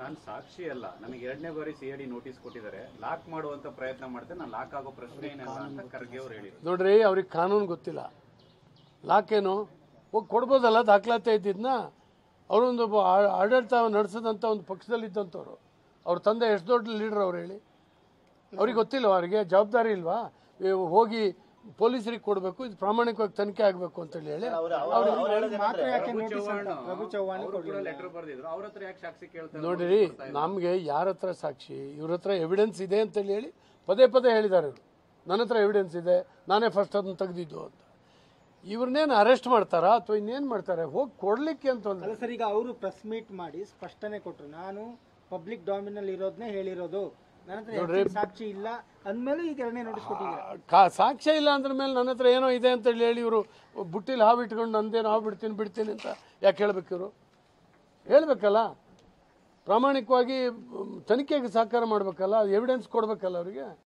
ನಾನು ಸಾಕ್ಷಿ ಅಲ್ಲ ನನಗೆ ಎರಡನೇ ಬಾರಿ ಸಿ ಡಿ ನೋಟಿಸ್ ಕೊಟ್ಟಿದ್ದಾರೆ ಲಾಕ್ ಮಾಡುವಂತ ಪ್ರಯತ್ನ ಮಾಡ್ತೇನೆ ನಾನು ಲಾಕ್ ಆಗೋ ಪ್ರಶ್ನೆ ಏನಿಲ್ಲ ಅಂತ ಖರ್ಗೆ ಅವ್ರು ಹೇಳಿದ್ರು ನೋಡ್ರಿ ಅವ್ರಿಗೆ ಕಾನೂನು ಗೊತ್ತಿಲ್ಲ ಲಾಕೇನು ಹೋಗಿ ಕೊಡ್ಬೋದಲ್ಲ ದಾಖಲಾತಿ ಇದ್ದಿದ್ನ ಅವರೊಂದು ಒಬ್ಬ ಆ- ಆಡಳಿತ ನಡೆಸದಂಥ ಒಂದು ಪಕ್ಷದಲ್ಲಿ ಇದ್ದಂಥವ್ರು ಅವ್ರ ತಂದೆ ಎಷ್ಟು ದೊಡ್ಡ ಲೀಡರ್ ಅವ್ರು ಹೇಳಿ ಅವ್ರಿಗೆ ಗೊತ್ತಿಲ್ಲ ಅವರಿಗೆ ಜವಾಬ್ದಾರಿ ಇಲ್ವಾ ಇವ್ ಹೋಗಿ ಪೊಲೀಸರಿಗೆ ಕೊಡಬೇಕು ಇದು ಪ್ರಾಮಾಣಿಕವಾಗಿ ತನಿಖೆ ಆಗಬೇಕು ಅಂತೇಳಿ ಹೇಳಿ ಮಾತ್ರ ಯಾಕೆ ರಘು ನೋಟಿಸ್ ಚವ್ಹಾಣ್ ಅಂತ ರಘು ಚವ್ಹಾಣ್ ಅವರು ಕೂಡ ಲೆಟರ್ ಬರೆದಿದ್ರು ಅವ್ರ ಹತ್ರ ಯಾಕೆ ಸಾಕ್ಷಿ ಕೇಳ್ತಾರೆ ನೋಡಿರಿ ನಮಗೆ ಯಾರ ಹತ್ರ ಸಾಕ್ಷಿ ಇವ್ರ ಹತ್ರ ಎವಿಡೆನ್ಸ್ ಇದೆ ಅಂತೇಳಿ ಹೇಳಿ ಪದೇ ಪದೇ ಹೇಳಿದ್ದಾರೆ ಇವರು ನನ್ನ ಹತ್ರ ಎವಿಡೆನ್ಸ್ ಇದೆ ನಾನೇ ಫಸ್ಟ್ ಅದನ್ನ ತೆಗೆದಿದ್ದು ಅಂತ ಇವ್ರನ್ನೇನು ಅರೆಸ್ಟ್ ಮಾಡ್ತಾರಾ ಅಥವಾ ಇನ್ನೇನು ಮಾಡ್ತಾರೆ ಹೋಗಿ ಕೊಡ್ಲಿಕ್ಕೆ ಅಂತ ಒಂದು ಅಲ್ಲ ಸರ್ ಈಗ ಅವರು ಪ್ರೆಸ್ ಮೀಟ್ ಮಾಡಿ ಸ್ಪಷ್ಟನೆ ಕೊಟ್ರು ನಾನು ಪಬ್ಲಿಕ್ ಡಾಮಿನಲ್ಲಿ ಇರೋದನ್ನೇ ಹೇಳಿರೋದು ನನ್ನ ಹತ್ರ ಹೆಚ್ಚಿನ ಸಾಕ್ಷಿ ಇಲ್ಲ ಅಂದ್ಮೇಲೆ ಈಗ ಎರಡನೇ ನೋಟಿಸ್ ಕೊಟ್ಟಿದ್ದಾರೆ ಕಾ ಸಾಕ್ಷ್ಯ ಇಲ್ಲ ಅಂದ್ರ ಮೇಲೆ ನನ್ನ ಹತ್ರ ಏನೋ ಇದೆ ಅಂತೇಳಿ ಹೇಳಿ ಇವರು ಬುಟ್ಟಿಲಿ ಹಾವು ಇಟ್ಕೊಂಡು ನಂದೇನು ಹಾವು ಬಿಡ್ತೀನಿ ಬಿಡ್ತೀನಿ ಅಂತ ಯಾಕೆ ಹೇಳ್ಬೇಕು ಇವರು ಹೇಳ್ಬೇಕಲ್ಲ ಪ್ರಾಮಾಣಿಕವಾಗಿ ಮ್, ತನಿಖೆಗೆ ಸಹಕಾರ ಮಾಡ್ಬೇಕಲ್ಲ ಎವಿಡೆನ್ಸ್ ಕೊಡ್ಬೇಕಲ್ಲ ಅವರಿಗೆ